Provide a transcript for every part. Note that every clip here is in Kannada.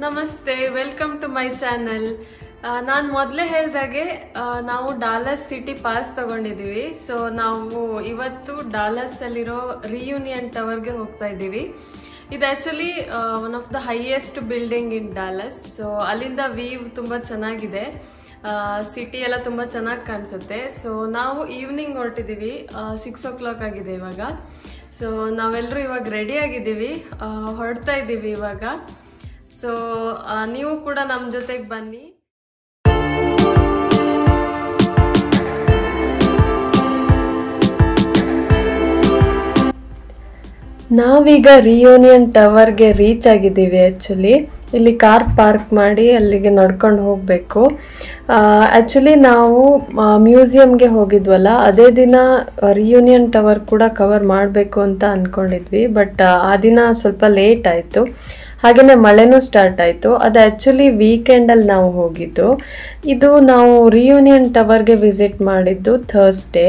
ನಮಸ್ತೆ ವೆಲ್ಕಮ್ ಟು ಮೈ ಚಾನಲ್ ನಾನು ಮೊದಲೇ ಹೇಳ್ದಾಗೆ ಆ, ನಾವು ಡಾಲಸ್ ಸಿಟಿ ಪಾಸ್ ತಗೊಂಡಿದ್ದೀವಿ ಸೊ ನಾವು ಇವತ್ತು ಡಾಲಸ್ ಅಲ್ಲಿರೋ ರಿಯೂನಿಯನ್ ಟವರ್ಗೆ ಹೋಗ್ತಾ ಇದ್ದೀವಿ ಇದು actually one of the highest building in Dallas so ಅಲ್ಲಿಂದ ವ್ಯೂ ತುಂಬಾ ಚೆನ್ನಾಗಿದೆ ಸಿಟಿ ಎಲ್ಲ ತುಂಬಾ ಚೆನ್ನಾಗಿ ಕಾಣಿಸುತ್ತೆ ಸೊ ನಾವು ಈವ್ನಿಂಗ್ ಹೊರಟಿದ್ದೀವಿ ಸಿಕ್ಸ್ ಓ ಕ್ಲಾಕ್ ಆಗಿದೆ ಇವಾಗ ಸೊ ನಾವೆಲ್ಲರೂ ಇವಾಗ ರೆಡಿ ಆಗಿದ್ದೀವಿ ಆ, ಹೊರಡ್ತಾ ಇದ್ದೀವಿ ಇವಾಗ ಸೊ ನೀವು ಕೂಡ ನಮ್ಮ ಜೊತೆಗೆ ಬನ್ನಿ ನಾವೀಗ ರಿಯೂನಿಯನ್ ಟವರ್ಗೆ ರೀಚ್ ಆಗಿದ್ದೀವಿ ಆ್ಯಕ್ಚುಲಿ ಇಲ್ಲಿ ಕಾರ್ ಪಾರ್ಕ್ ಮಾಡಿ ಅಲ್ಲಿಗೆ ನಡ್ಕೊಂಡು ಹೋಗಬೇಕು ಆ್ಯಕ್ಚುಲಿ ನಾವು ಮ್ಯೂಸಿಯಂಗೆ ಹೋಗಿದ್ವಲ್ಲ ಅದೇ ದಿನ ರಿಯೂನಿಯನ್ ಟವರ್ ಕೂಡ ಕವರ್ ಮಾಡಬೇಕು ಅಂತ ಅಂದ್ಕೊಂಡಿದ್ವಿ ಬಟ್ ಆ ದಿನ ಸ್ವಲ್ಪ ಲೇಟ್ ಆಯಿತು ಹಾಗೆಯೇ ಮಳೆನೂ ಸ್ಟಾರ್ಟ್ ಆಯಿತು ಅದು ಆ್ಯಕ್ಚುಲಿ ವೀಕೆಂಡಲ್ಲಿ ನಾವು ಹೋಗಿದ್ದು ಇದು ನಾವು ರಿಯೂನಿಯನ್ ಟವರ್ಗೆ ವಿಸಿಟ್ ಮಾಡಿದ್ದು Thursday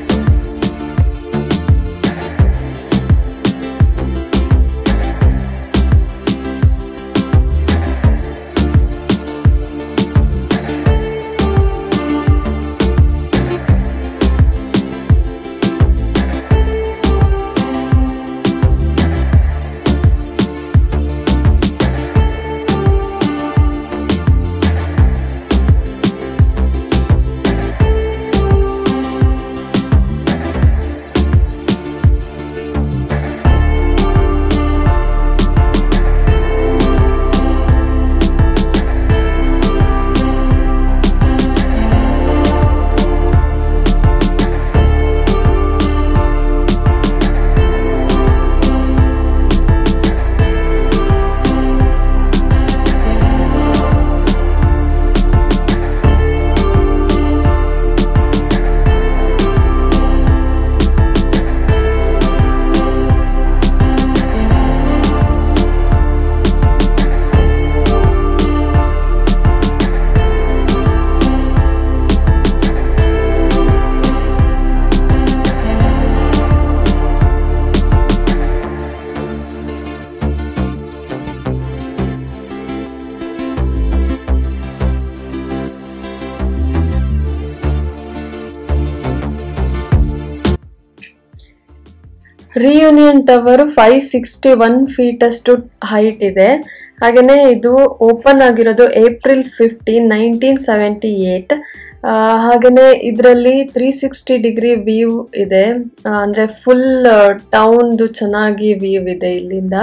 reunion tower five sixty one feet ಅಷ್ಟು ಹೈಟ್ ಇದೆ ಹಾಗೆಯೇ ಇದು ಓಪನ್ ಆಗಿರೋದು April fifteen nineteen seventy eight ಹಾಗೆಯೇ ಇದರಲ್ಲಿ ತ್ರೀ ಸಿಕ್ಸ್ಟಿ ಡಿಗ್ರಿ ವ್ಯೂ ಇದೆ ಆ, ಅಂದ್ರೆ ಫುಲ್ ಟೌನ್ದು ಚೆನ್ನಾಗಿ ವ್ಯೂ ಇದೆ ಇಲ್ಲಿಂದ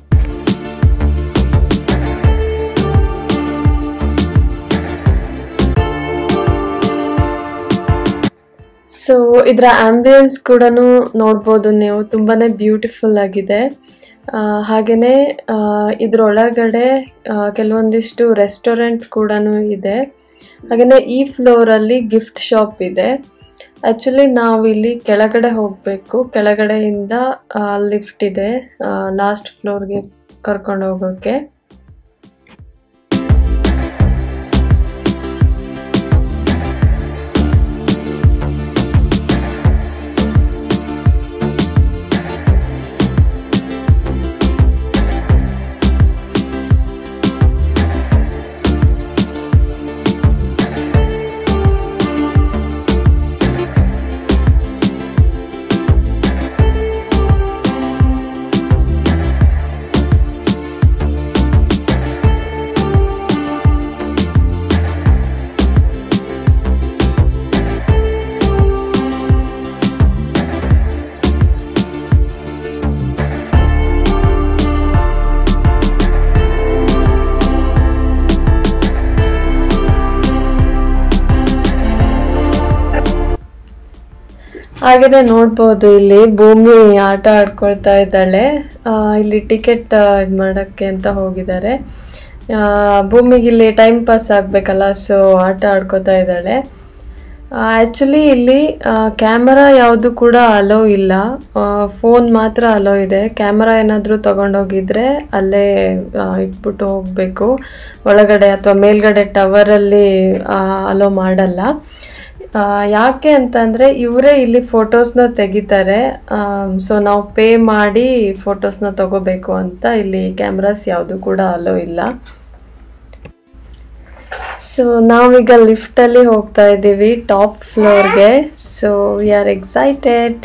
ಸೊ ಇದರ ಆಂಬಿಯನ್ಸ್ ಕೂಡ ನೋಡ್ಬೋದು ನೀವು ತುಂಬಾನೇ ಬ್ಯೂಟಿಫುಲ್ ಆಗಿದೆ ಆ, ಹಾಗೇನೆ ಆ, ಇದ್ರೊಳಗಡೆ ಆ, ಕೆಲವೊಂದಿಷ್ಟು ರೆಸ್ಟೋರೆಂಟ್ ಕೂಡ ಇದೆ ಹಾಗೆಯೇ ಈ ಫ್ಲೋರಲ್ಲಿ ಗಿಫ್ಟ್ ಶಾಪ್ ಇದೆ ಆ್ಯಕ್ಚುಲಿ ನಾವು ಇಲ್ಲಿ ಕೆಳಗಡೆ ಹೋಗಬೇಕು ಕೆಳಗಡೆಯಿಂದ ಲಿಫ್ಟ್ ಇದೆ ಲಾಸ್ಟ್ ಫ್ಲೋರ್ಗೆ ಕರ್ಕೊಂಡು ಹೋಗೋಕ್ಕೆ ಹಾಗೆಯೇ ನೋಡ್ಬೋದು ಇಲ್ಲಿ ಭೂಮಿ ಆಟ ಆಡ್ಕೊಳ್ತಾ ಇದ್ದಾಳೆ ಆ, ಇಲ್ಲಿ ಟಿಕೆಟ್ ಇದು ಮಾಡೋಕ್ಕೆ ಅಂತ ಹೋಗಿದ್ದಾರೆ ಆ, ಭೂಮಿಗೆ ಇಲ್ಲಿ ಟೈಮ್ ಪಾಸ್ ಆಗಬೇಕಲ್ಲ ಸೊ ಆಟ ಆಡ್ಕೊತಾ ಇದ್ದಾಳೆ ಆ್ಯಕ್ಚುಲಿ ಇಲ್ಲಿ ಕ್ಯಾಮರಾ ಯಾವುದು ಕೂಡ ಅಲೋ ಇಲ್ಲ ಫೋನ್ ಮಾತ್ರ ಅಲೋ ಇದೆ ಕ್ಯಾಮರಾ ಏನಾದರೂ ತಗೊಂಡೋಗಿದ್ರೆ ಅಲ್ಲೇ ಆ, ಇಟ್ಬಿಟ್ಟು ಹೋಗಬೇಕು ಒಳಗಡೆ ಅಥವಾ ಮೇಲ್ಗಡೆ ಟವರಲ್ಲಿ ಅಲೋ ಮಾಡಲ್ಲ ಆ, ಯಾಕೆ ಅಂತಂದರೆ ಇವರೇ ಇಲ್ಲಿ ಫೋಟೋಸ್ನ ತೆಗಿತಾರೆ ಸೊ ನಾವು ಪೇ ಮಾಡಿ ಫೋಟೋಸ್ನ ತಗೋಬೇಕು ಅಂತ ಇಲ್ಲಿ ಕ್ಯಾಮ್ರಾಸ್ ಯಾವುದು ಕೂಡ ಅಲೋ ಇಲ್ಲ ಸೊ ನಾವೀಗ ಲಿಫ್ಟಲ್ಲಿ ಹೋಗ್ತಾ ಇದ್ದೀವಿ ಟಾಪ್ ಫ್ಲೋರ್ಗೆ so we are excited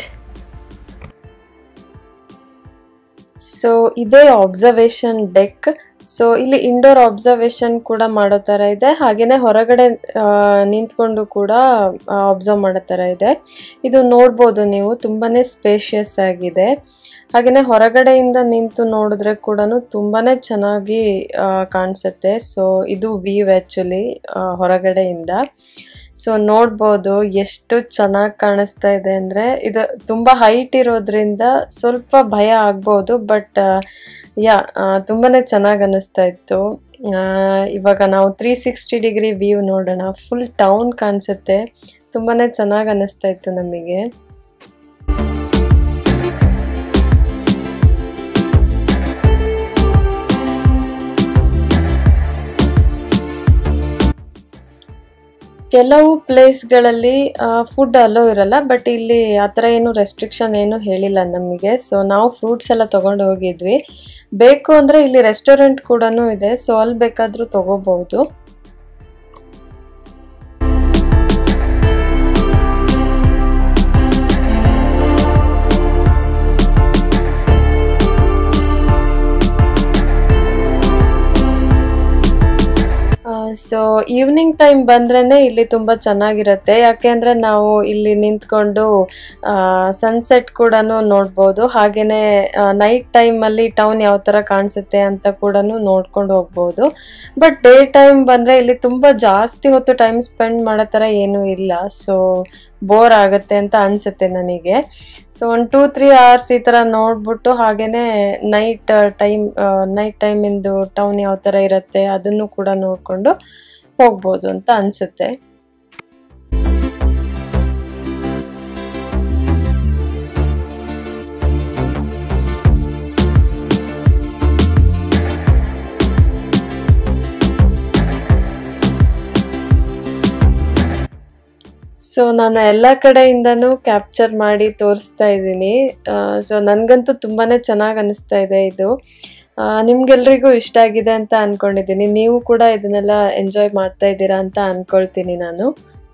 so ಇದೇ ಅಬ್ಸರ್ವೇಷನ್ ಡೆಕ್ ಸೊ ಇಲ್ಲಿ ಇಂಡೋರ್ ಅಬ್ಸರ್ವೇಷನ್ ಕೂಡ ಮಾಡೋ ಥರ ಇದೆ ಹಾಗೆಯೇ ಹೊರಗಡೆ ಆ, ನಿಂತ್ಕೊಂಡು ಕೂಡ ಅಬ್ಸರ್ವ್ ಮಾಡೋ ಥರ ಇದೆ ಇದು ನೋಡ್ಬೋದು ನೀವು ತುಂಬಾ ಸ್ಪೇಷಿಯಸ್ ಆಗಿದೆ ಹಾಗೆಯೇ ಹೊರಗಡೆಯಿಂದ ನಿಂತು ನೋಡಿದ್ರೆ ಕೂಡ ತುಂಬಾ ಚೆನ್ನಾಗಿ ಆ, ಕಾಣಿಸುತ್ತೆ ಸೊ ಇದು ವ್ಯೂ ಆ್ಯಕ್ಚುಲಿ ಹೊರಗಡೆಯಿಂದ ಸೊ ನೋಡ್ಬೋದು ಎಷ್ಟು ಚೆನ್ನಾಗಿ ಕಾಣಿಸ್ತಾ ಇದೆ ಅಂದರೆ ಇದು ತುಂಬ ಹೈಟ್ ಇರೋದ್ರಿಂದ ಸ್ವಲ್ಪ ಭಯ ಆಗ್ಬೋದು ಬಟ್ ಯಾ ತುಂಬಾ ಚೆನ್ನಾಗಿ ಅನ್ನಿಸ್ತಾ ಇತ್ತು ಆ, ಇವಾಗ ನಾವು ತ್ರೀ ಸಿಕ್ಸ್ಟಿ ಡಿಗ್ರಿ ವ್ಯೂ ನೋಡೋಣ ಫುಲ್ ಟೌನ್ ಕಾಣಿಸುತ್ತೆ ತುಂಬಾ ಚೆನ್ನಾಗಿ ಅನ್ನಿಸ್ತಾ ಇತ್ತು ನಮಗೆ ಕೆಲವು ಪ್ಲೇಸ್ಗಳಲ್ಲಿ ಫುಡ್ ಅಲೋ ಇರಲ್ಲ ಬಟ್ ಇಲ್ಲಿ ಆ ಥರ ಏನು ರೆಸ್ಟ್ರಿಕ್ಷನ್ ಏನು ಹೇಳಿಲ್ಲ ನಮಗೆ ಸೊ ನಾವು ಫ್ರೂಟ್ಸ್ ಎಲ್ಲ ತೊಗೊಂಡು ಹೋಗಿದ್ವಿ ಬೇಕು ಅಂದರೆ ಇಲ್ಲಿ ರೆಸ್ಟೋರೆಂಟ್ ಕೂಡ ಇದೆ ಸೊ ಅಲ್ಲಿ ಬೇಕಾದರೂ ತೊಗೋಬಹುದು ಸೊ ಈವ್ನಿಂಗ್ ಟೈಮ್ ಬಂದ್ರೇ ಇಲ್ಲಿ ತುಂಬ ಚೆನ್ನಾಗಿರುತ್ತೆ ಯಾಕೆಂದರೆ ನಾವು ಇಲ್ಲಿ ನಿಂತ್ಕೊಂಡು ಸನ್ಸೆಟ್ ಕೂಡ ನೋಡ್ಬೋದು ಹಾಗೆಯೇ ನೈಟ್ ಟೈಮಲ್ಲಿ ಟೌನ್ ಯಾವ ಥರ ಕಾಣಿಸುತ್ತೆ ಅಂತ ಕೂಡ ನೋಡ್ಕೊಂಡು ಹೋಗ್ಬೋದು ಬಟ್ ಡೇ ಟೈಮ್ ಬಂದರೆ ಇಲ್ಲಿ ತುಂಬ ಜಾಸ್ತಿ ಹೊತ್ತು ಟೈಮ್ ಸ್ಪೆಂಡ್ ಮಾಡೋ ಥರ ಏನೂ ಇಲ್ಲ ಸೊ ಬೋರ್ ಆಗುತ್ತೆ ಅಂತ ಅನಿಸುತ್ತೆ ನನಗೆ ಸೊ ಒಂದು ಟೂ ತ್ರೀ ಅವರ್ಸ್ ಈ ಥರ ನೋಡ್ಬಿಟ್ಟು ಹಾಗೆಯೇ ನೈಟ್ ಟೈಮ್ ನೈಟ್ ಟೈಮಿಂದು ಟೌನ್ ಯಾವ ಥರ ಇರುತ್ತೆ ಅದನ್ನು ಕೂಡ ನೋಡಿಕೊಂಡು ಹೋಗ್ಬೋದು ಅಂತ ಅನಿಸುತ್ತೆ ಸೊ ನಾನು ಎಲ್ಲ ಕಡೆಯಿಂದನೂ ಕ್ಯಾಪ್ಚರ್ ಮಾಡಿ ತೋರಿಸ್ತಾ ಇದ್ದೀನಿ ಸೊ ನನಗಂತೂ ತುಂಬಾ ಚೆನ್ನಾಗಿ ಅನ್ನಿಸ್ತಾ ಇದೆ ಇದು ಆ, ನಿಮ್ಗೆಲ್ರಿಗೂ ಇಷ್ಟ ಆಗಿದೆ ಅಂತ ಅನ್ಕೊಂಡಿದ್ದೀನಿ ನೀವು ಕೂಡ ಇದನ್ನೆಲ್ಲ ಎಂಜಾಯ್ ಮಾಡ್ತಾ ಇದ್ದೀರಾ ಅಂತ ಅನ್ಕೊಳ್ತೀನಿ ನಾನು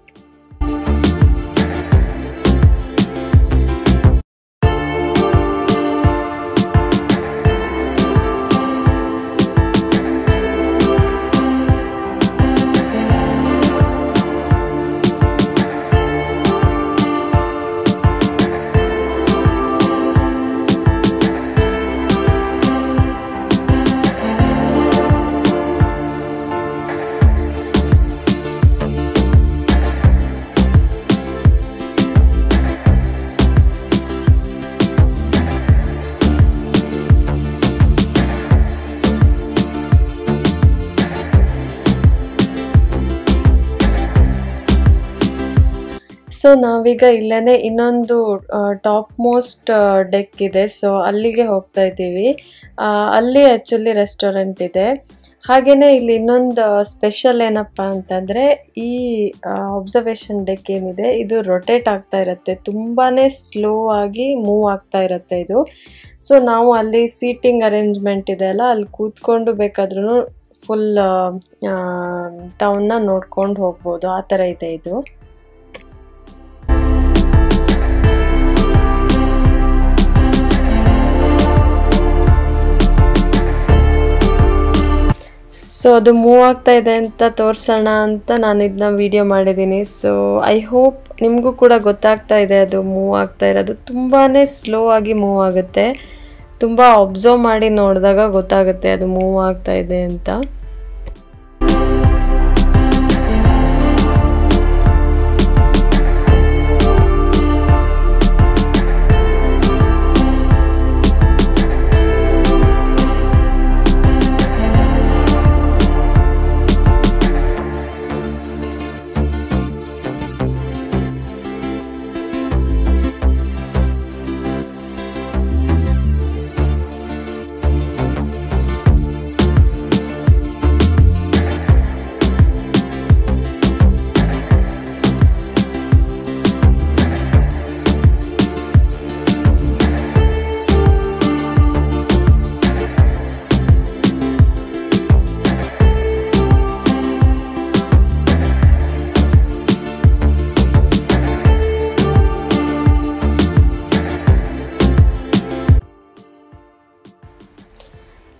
ಸೊ ನಾವೀಗ ಇಲ್ಲೇ ಇನ್ನೊಂದು ಟಾಪ್ ಮೋಸ್ಟ್ ಡೆಕ್ ಇದೆ ಸೊ ಅಲ್ಲಿಗೆ ಹೋಗ್ತಾ ಇದ್ದೀವಿ ಆ, ಅಲ್ಲಿ ಆ್ಯಕ್ಚುಲಿ ರೆಸ್ಟೋರೆಂಟ್ ಇದೆ ಹಾಗೆಯೇ ಇಲ್ಲಿ ಇನ್ನೊಂದು ಸ್ಪೆಷಲ್ ಏನಪ್ಪ ಅಂತಂದರೆ ಈ ಅಬ್ಸರ್ವೇಷನ್ ಡೆಕ್ ಏನಿದೆ ಇದು ರೊಟೇಟ್ ಆಗ್ತಾ ಇರುತ್ತೆ ತುಂಬಾ ಸ್ಲೋ ಆಗಿ ಮೂವ್ ಆಗ್ತಾ ಇರುತ್ತೆ ಇದು ಸೊ ನಾವು ಅಲ್ಲಿ ಸೀಟಿಂಗ್ ಅರೇಂಜ್ಮೆಂಟ್ ಇದೆ ಅಲ್ಲ ಅಲ್ಲಿ ಕೂತ್ಕೊಂಡು ಬೇಕಾದ್ರೂ ಫುಲ್ ಟೌನ್ನ ನೋಡ್ಕೊಂಡು ಹೋಗ್ಬೋದು ಆ ಥರ ಇದೆ ಇದು ಸೊ ಅದು ಮೂವ್ ಆಗ್ತಾ ಇದೆ ಅಂತ ತೋರಿಸೋಣ ಅಂತ ನಾನು ಇದನ್ನ ವಿಡಿಯೋ ಮಾಡಿದ್ದೀನಿ ಸೊ ಐ ಹೋಪ್ ನಿಮಗೂ ಕೂಡ ಗೊತ್ತಾಗ್ತಾ ಇದೆ ಅದು ಮೂವ್ ಆಗ್ತಾ ಇರೋದು ತುಂಬಾ ಸ್ಲೋ ಆಗಿ ಮೂವ್ ಆಗುತ್ತೆ ತುಂಬ ಅಬ್ಸರ್ವ್ ಮಾಡಿ ನೋಡಿದಾಗ ಗೊತ್ತಾಗುತ್ತೆ ಅದು ಮೂವ್ ಆಗ್ತಾ ಇದೆ ಅಂತ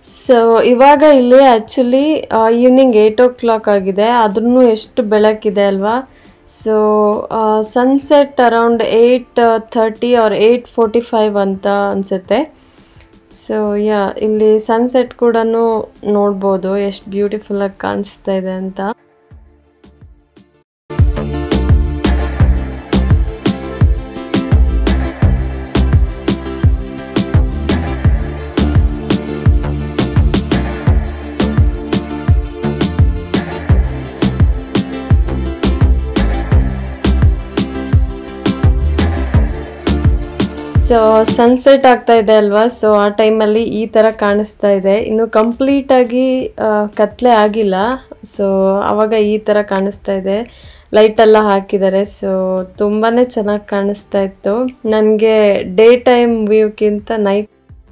ಸೊ ಇವಾಗ ಇಲ್ಲಿ actually evening eight o'clock ಆಗಿದೆ ಆದ್ರೂ ಎಷ್ಟು ಬೆಳಕಿದೆ ಅಲ್ವಾ so sunset around eight thirty or eight forty five ಅಂತ ಅನಿಸುತ್ತೆ ಸೊ ಯಾ ಇಲ್ಲಿ ಸನ್ಸೆಟ್ ಕೂಡ ನೋಡ್ಬೋದು ಎಷ್ಟು ಬ್ಯೂಟಿಫುಲ್ಲಾಗಿ ಕಾಣಿಸ್ತಾ ಇದೆ ಅಂತ ಸೊ ಸನ್ಸೆಟ್ ಆಗ್ತಾ ಇದೆ ಅಲ್ವಾ ಸೊ ಆ ಟೈಮಲ್ಲಿ ಈ ಥರ ಕಾಣಿಸ್ತಾ ಇದೆ ಇನ್ನು ಕಂಪ್ಲೀಟಾಗಿ ಕತ್ಲೆ ಆಗಿಲ್ಲ ಸೊ ಆವಾಗ ಈ ಥರ ಕಾಣಿಸ್ತಾ ಇದೆ ಲೈಟೆಲ್ಲ ಹಾಕಿದ್ದಾರೆ ಸೊ ತುಂಬಾ ಚೆನ್ನಾಗಿ ಕಾಣಿಸ್ತಾ ಇತ್ತು ನನಗೆ ಡೇ ಟೈಮ್ ವ್ಯೂಕ್ಕಿಂತ ನೈಟ್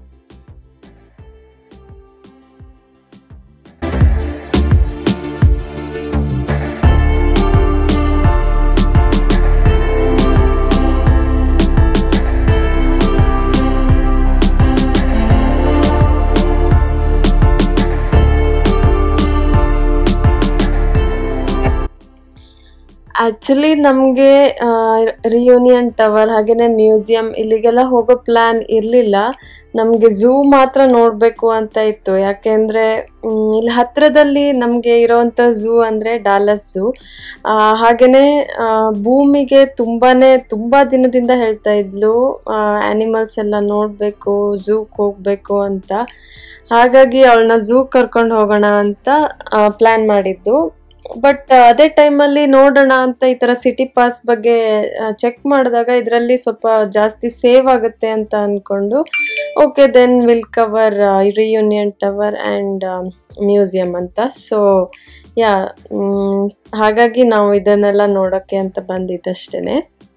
ಆ್ಯಕ್ಚುಲಿ ನಮಗೆ ರಿಯೂನಿಯನ್ ಟವರ್ ಹಾಗೆಯೇ ಮ್ಯೂಸಿಯಂ ಇಲ್ಲಿಗೆಲ್ಲ ಹೋಗೋ ಪ್ಲ್ಯಾನ್ ಇರಲಿಲ್ಲ ನಮಗೆ ಝೂ ಮಾತ್ರ ನೋಡಬೇಕು ಅಂತ ಇತ್ತು ಯಾಕೆಂದರೆ ಇಲ್ಲಿ ಹತ್ತಿರದಲ್ಲಿ ನಮಗೆ ಇರೋವಂಥ ಝೂ ಅಂದರೆ ಡಾಲಸ್ ಝೂ ಹಾಗೆಯೇ ಭೂಮಿಗೆ ತುಂಬಾ ತುಂಬ ದಿನದಿಂದ ಹೇಳ್ತಾ ಇದ್ಲು ಆ್ಯನಿಮಲ್ಸ್ ಎಲ್ಲ ನೋಡಬೇಕು ಝೂಗೆ ಹೋಗಬೇಕು ಅಂತ ಹಾಗಾಗಿ ಅವಳನ್ನ ಝೂ ಕರ್ಕೊಂಡು ಹೋಗೋಣ ಅಂತ ಪ್ಲ್ಯಾನ್ ಮಾಡಿದ್ದು ಬಟ್ ಅದೇ ಟೈಮಲ್ಲಿ ನೋಡೋಣ ಅಂತ ಈ ಥರ ಸಿಟಿ ಪಾಸ್ ಬಗ್ಗೆ ಚೆಕ್ ಮಾಡಿದಾಗ ಇದರಲ್ಲಿ ಸ್ವಲ್ಪ ಜಾಸ್ತಿ ಸೇವ್ ಆಗುತ್ತೆ ಅಂತ ಅಂದ್ಕೊಂಡು okay then will cover reunion tower and museum ಅಂತ ಸೊ ಯಾ ಹಾಗಾಗಿ ನಾವು ಇದನ್ನೆಲ್ಲ ನೋಡೋಕ್ಕೆ ಅಂತ ಬಂದಿದ್ದಷ್ಟೇ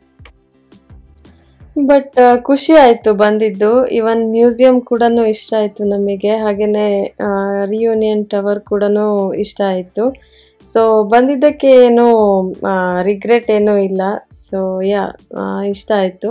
ಬಟ್ ಖುಷಿ ಆಯಿತು ಬಂದಿದ್ದು ಇವನ್ ಮ್ಯೂಸಿಯಂ ಕೂಡ ಇಷ್ಟ ಆಯಿತು ನಮಗೆ ಹಾಗೆಯೇ ರಿಯೂನಿಯನ್ ಟವರ್ ಕೂಡ ಇಷ್ಟ ಆಯಿತು ಸೊ ಬಂದಿದ್ದಕ್ಕೆ ಏನೂ ರಿಗ್ರೆಟ್ ಏನೂ ಇಲ್ಲ ಸೊ ಯಾ ಇಷ್ಟ ಆಯಿತು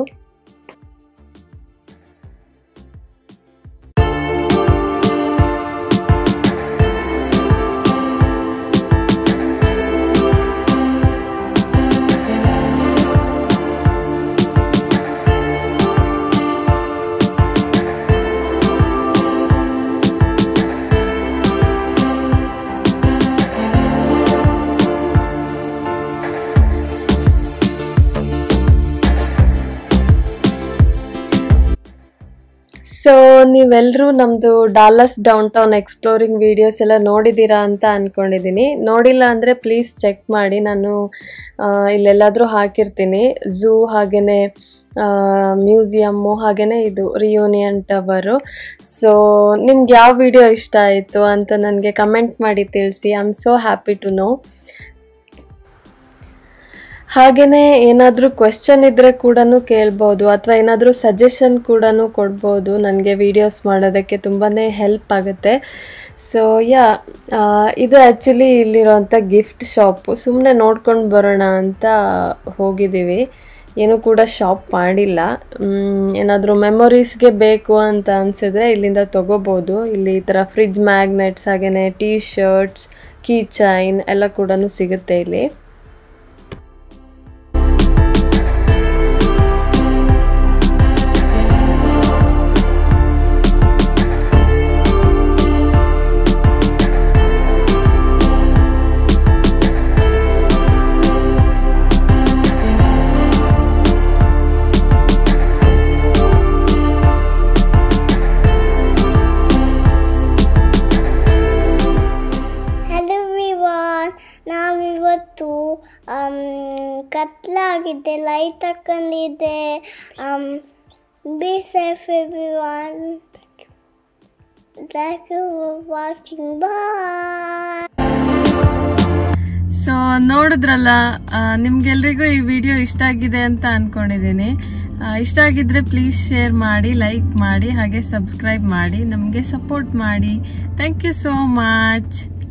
ಸೊ ನೀವೆಲ್ಲರೂ ನಮ್ಮದು Dallas downtown exploring videos ಎಲ್ಲ ನೋಡಿದ್ದೀರಾ ಅಂತ ಅಂದ್ಕೊಂಡಿದ್ದೀನಿ ನೋಡಿಲ್ಲ ಅಂದರೆ ಪ್ಲೀಸ್ ಚೆಕ್ ಮಾಡಿ ನಾನು ಇಲ್ಲೆಲ್ಲಾದರೂ ಹಾಕಿರ್ತೀನಿ ಝೂ ಹಾಗೆಯೇ ಮ್ಯೂಸಿಯಮ್ಮು ಹಾಗೆಯೇ ಇದು ರಿಯೂನಿಯನ್ ಟವರು ಸೊ ನಿಮ್ಗೆ ಯಾವ ವಿಡಿಯೋ ಇಷ್ಟ ಆಯಿತು ಅಂತ ನನಗೆ ಕಮೆಂಟ್ ಮಾಡಿ ತಿಳಿಸಿ I am so happy to know ಹಾಗೆಯೇ ಏನಾದರೂ ಕ್ವೆಶ್ಚನ್ ಇದ್ದರೆ ಕೂಡ ಕೇಳ್ಬೋದು ಅಥವಾ ಏನಾದರೂ ಸಜೆಷನ್ ಕೂಡ ಕೊಡ್ಬೋದು ನನಗೆ ವೀಡಿಯೋಸ್ ಮಾಡೋದಕ್ಕೆ ತುಂಬಾ ಹೆಲ್ಪ್ ಆಗುತ್ತೆ ಸೊ ಯಾ ಇದು ಆ್ಯಕ್ಚುಲಿ ಇಲ್ಲಿರೋಂಥ ಗಿಫ್ಟ್ ಶಾಪು ಸುಮ್ಮನೆ ನೋಡ್ಕೊಂಡು ಬರೋಣ ಅಂತ ಹೋಗಿದ್ದೀವಿ ಏನೂ ಕೂಡ ಶಾಪ್ ಮಾಡಿಲ್ಲ ಏನಾದರೂ ಮೆಮೊರೀಸ್ಗೆ ಬೇಕು ಅಂತ ಅನಿಸಿದ್ರೆ ಇಲ್ಲಿಂದ ತೊಗೋಬೋದು ಇಲ್ಲಿ ಈ ಥರ ಫ್ರಿಜ್ ಮ್ಯಾಗ್ನೆಟ್ಸ್ ಹಾಗೆಯೇ ಟೀ ಶರ್ಟ್ಸ್ ಕೀ ಚೈನ್ ಎಲ್ಲ ಕೂಡ ಸಿಗುತ್ತೆ ಇಲ್ಲಿ ಹಲೋ ವಿವಾನ್ ನಾವಿವತ್ತು ಕತ್ಲಾಗಿದೆ ಲೈಟ್ ಹಾಕೊಂಡಿದ್ದೆ be safe everyone thank you watching bye so ನೋಡಿದ್ರಲ್ಲ ಆ, ನಿಮ್ಗೆಲ್ರಿಗೂ ಈ ವಿಡಿಯೋ ಇಷ್ಟ ಆಗಿದೆ ಅಂತ ಅನ್ಕೊಂಡಿದ್ದೀನಿ ಆ, ಇಷ್ಟ ಆಗಿದ್ರೆ ಪ್ಲೀಸ್ ಶೇರ್ ಮಾಡಿ ಲೈಕ್ ಮಾಡಿ ಹಾಗೆ ಸಬ್ಸ್ಕ್ರೈಬ್ ಮಾಡಿ ನಮಗೆ ಸಪೋರ್ಟ್ ಮಾಡಿ ಥ್ಯಾಂಕ್ ಯು ಸೋ ಮಚ್